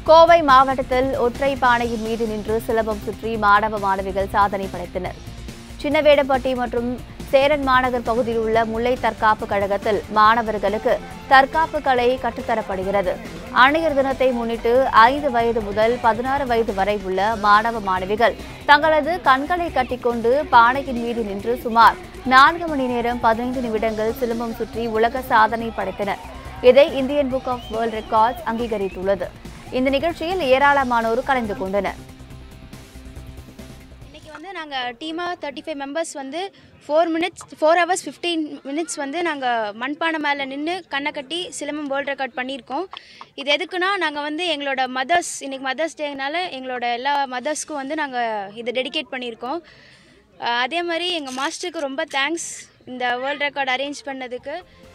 கோவை மாவட்டத்தில் ஒற்றை பானையின் மீது நின்று சிலம்பம் சுற்றி மாணவ மாணவிகள் சாதனை படைத்தனர் சின்னவேடப்பட்டி மற்றும் சேரன் மாநகர் பகுதியில் உள்ள முல்லை தற்காப்பு கழகத்தில் மாணவர்களுக்கு தற்காப்பு கலை கற்றுத்தரப்படுகிறது அணையர் தினத்தை முன்னிட்டு ஐந்து வயது முதல் பதினாறு வயது வரை உள்ள மாணவ மாணவிகள் தங்களது கண்களை கட்டிக்கொண்டு பானையின் மீது நின்று சுமார் நான்கு மணி நேரம் பதினைந்து நிமிடங்கள் சிலம்பம் சுற்றி உலக சாதனை படைத்தனர் இதை Indian book of world records அங்கீகரித்துள்ளது இந்த நிகழ்ச்சியில் ஏராளமானோர் கலந்து கொண்டனர் இன்னைக்கு வந்து நாங்கள் டீமாக தேர்ட்டி ஃபைவ் மெம்பர்ஸ் வந்து four minutes four hours fifteen minutes வந்து நாங்கள் மண்பானை மேலே நின்று கண்ணை கட்டி சிலம்பம் வேர்ல்ட் ரெக்கார்ட் பண்ணியிருக்கோம் இது எதுக்குன்னா நாங்கள் வந்து எங்களோட மதர்ஸ் இன்னைக்கு மதர்ஸ் டேனால எங்களோட எல்லா மதர்ஸ்க்கும் வந்து நாங்கள் இதை டெடிகேட் பண்ணியிருக்கோம் அஹ் அதே மாதிரி எங்கள் மாஸ்டருக்கு ரொம்ப தேங்க்ஸ் இந்த வேர்ல்ட் ரெக்கார்ட் அரேஞ்ச் பண்ணதுக்கு